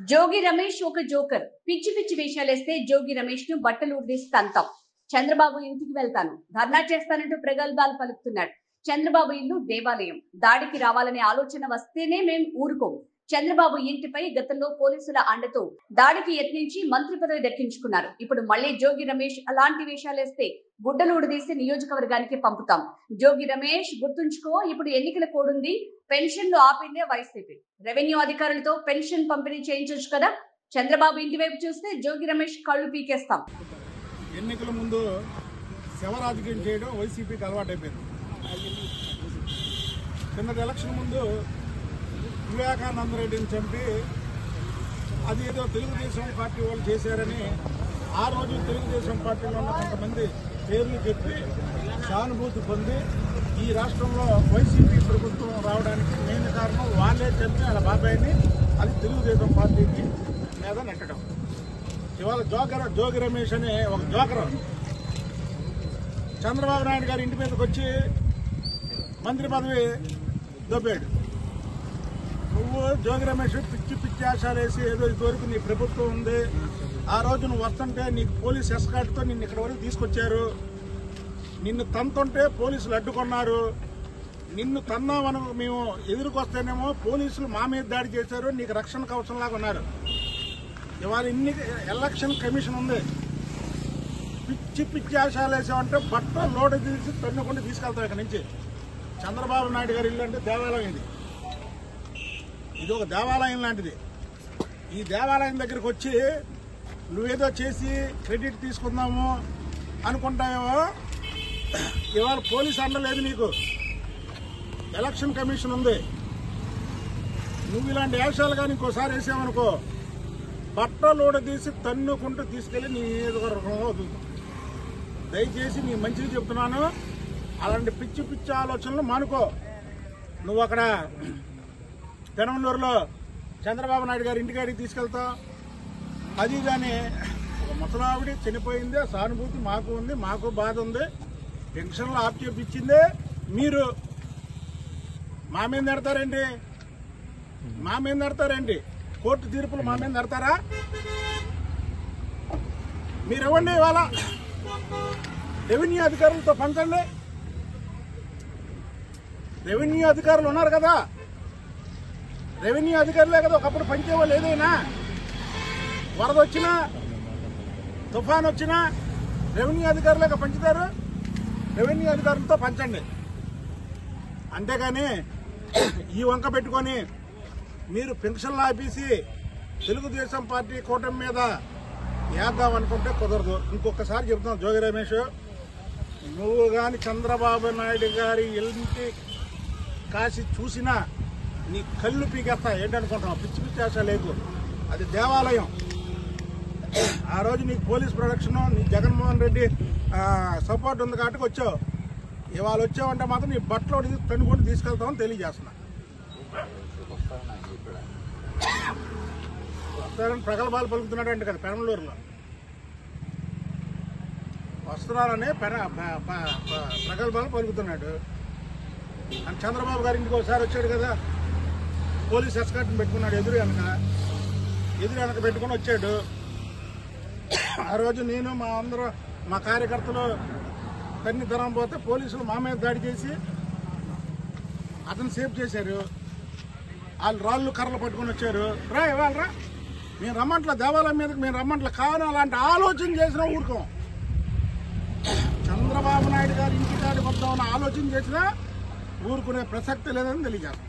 జోగి రమేష్ ఒక జోకర్ పిచ్చి పిచ్చి వేషాలేస్తే జోగి రమేష్ ను బట్టలు ఉడదీసి తంతాం చంద్రబాబు ఇంటికి వెళ్తాను ధర్నా చేస్తానంటూ ప్రగల్భాలు పలుకుతున్నాడు చంద్రబాబు ఇల్లు దేవాలయం దాడికి రావాలనే ఆలోచన వస్తేనే మేం ఊరుకోము చంద్రబాబు ఇంటిపై గతంలో పోలీసుల అండతో దాడికి యత్నించి మంత్రి పదవి దక్కించుకున్నారు ఇప్పుడు మళ్ళీ జోగి రమేష్ అలాంటి వేషాలేస్తే గుడ్డలు ఉడదీసి నియోజకవర్గానికి పంపుతాం జోగి రమేష్ గుర్తుంచుకో ఇప్పుడు ఎన్నికల కోడుంది పెన్షన్లు ఆపిందే వైసీపీ రెవెన్యూ అధికారులతో పెన్షన్ పంపిణీ చేయించొచ్చు కదా చంద్రబాబు ఇంటి వైపు చూస్తే జోగి రమేష్ కళ్ళు పీకేస్తాం ఎన్నికల ముందు శవ రాజకీయం చేయడం వైసీపీకి అలవాటైపోయింది కిందటి ఎలక్షన్ ముందు వివేకానంద రెడ్డిని చంపి అది ఏదో తెలుగుదేశం పార్టీ వాళ్ళు చేశారని ఆ రోజు తెలుగుదేశం పార్టీలో ఉన్న కొంతమంది పేర్లు చెప్పి సానుభూతి పొంది ఈ రాష్ట్రంలో వైసీపీ ప్రభుత్వం రావడానికి మెయిన్ కారణం వాళ్ళే చంపి వాళ్ళ బాబాయిని అది తెలుగుదేశం పార్టీకి మీద నెట్టడం ఇవాళ జోకర్ జోగి రమేష్ అనే ఒక జోకర్ చంద్రబాబు నాయుడు గారి ఇంటి మీదకి వచ్చి మంత్రి పదవి దొబ్బాడు నువ్వు జోగి రమేష్ పిచ్చి పిచ్చి ఆశాలు వేసి ఏదో ఇదివరకు నీ ప్రభుత్వం ఉంది ఆ రోజు నువ్వు వస్తుంటే నీకు పోలీస్ ఎస్కాట్తో నిన్ను ఇక్కడ వరకు తీసుకొచ్చారు నిన్ను తంతుంటే పోలీసులు అడ్డుకున్నారు నిన్ను తన్నామని మేము ఎదురుకొస్తేనేమో పోలీసులు మా మీద దాడి చేశారు నీకు రక్షణ కవచంలాగా ఉన్నారు ఇవాళ ఇన్ని ఎలక్షన్ కమిషన్ ఉంది పిచ్చి పిచ్చి ఆశాలు వేసామంటే బట్ట లోడ తీసి తన్నుకుంటూ తీసుకెళ్తాం ఇక్కడ నుంచి చంద్రబాబు నాయుడు గారి ఇల్లు అంటే దేవాలయం ఇది ఇది ఒక దేవాలయం లాంటిది ఈ దేవాలయం దగ్గరికి వచ్చి నువ్వేదో చేసి క్రెడిట్ తీసుకుందాము అనుకుంటామేమో ఇవాళ పోలీస్ అండ లేదు నీకు ఎలక్షన్ కమిషన్ ఉంది నువ్వు ఇలాంటి వేషాలు కానీ ఇంకోసారి వేసామనుకో బట్టలోడ తీసి తన్నుకుంటూ తీసుకెళ్లి నీ నియోజకవర్గంలో వదులుతాం దయచేసి నీ మంచిగా చెప్తున్నాను అలాంటి పిచ్చి పిచ్చి ఆలోచనలు మానుకో నువ్వు అక్కడ పెనమలూరులో చంద్రబాబు నాయుడు గారి ఇంటికాడికి తీసుకెళ్తావు అది కానీ ఒక ముసలావిడి చనిపోయిందే సానుభూతి మాకు ఉంది మాకు బాధ ఉంది పెన్షన్లు ఆప్ చేపించిందే మీరు మా మీద నెడతారేంటి మా మీద నెడతారేంటి కోర్టు తీర్పులు మా మీద నెడతారా మీరు ఇవ్వండి ఇవాళ రెవెన్యూ అధికారులతో పంచండి రెవెన్యూ అధికారులు ఉన్నారు కదా రెవెన్యూ అధికారులే కదా ఒకప్పుడు పంచేవాళ్ళు ఏదైనా వరద వచ్చినా తుఫాన్ వచ్చినా రెవెన్యూ అధికారులేక పంచుతారు రెవెన్యూ అధికారులతో పంచండి అంతేగాని ఈ వంక పెట్టుకొని మీరు పెన్షన్లు ఆపేసి తెలుగుదేశం పార్టీ కూటమి మీద వేద్దాం అనుకుంటే కుదరదు ఇంకొకసారి చెప్తాను జోగి రమేష్ నువ్వు కానీ చంద్రబాబు నాయుడు గారి ఇంటి కాసి చూసినా నీ కళ్ళు పీకేస్తా ఏంటనుకుంటున్నావు పిచ్చి పిచ్చి ఆశ లేదు అది దేవాలయం ఆ రోజు నీకు పోలీస్ ప్రొడక్షన్ నీ జగన్మోహన్ రెడ్డి సపోర్ట్ ఉంది కాబట్టి వచ్చావు ఇవాళ వచ్చావంటే మాత్రం నీ బట్టలు తనుకొని తీసుకెళ్తామని తెలియజేస్తున్నా వస్తారని ప్రగల్భాలు పలుకుతున్నాడు అంటే కదా పెనమలూరులో వస్తున్నారని పెన ప- ప- ప- ప్రగల్భాలు పలుకుతున్నాడు అని చంద్రబాబు గారి ఇంటికి ఒకసారి వచ్చాడు కదా పోలీస్ ఎస్కాట్ని పెట్టుకున్నాడు ఎదురు వెనక ఎదురు వెనక పెట్టుకొని వచ్చాడు ఆ రోజు నేను మా అందరూ మా కార్యకర్తలు తన్ని తరం పోతే పోలీసులు మా మీద దాడి చేసి అతను సేవ్ చేశారు వాళ్ళు రాళ్ళు కర్రలు పట్టుకొని వచ్చారు రా ఇవాళ రా మేము రమ్మంట్ల దేవాలయం మీదకి మేము రమ్మంట్ల కాను అలాంటి ఆలోచన చేసినా ఊరుకోం చంద్రబాబు నాయుడు గారి ఇంటికాడి వద్దామని ఆలోచన చేసినా ఊరుకునే ప్రసక్తి లేదని తెలియజేస్తాం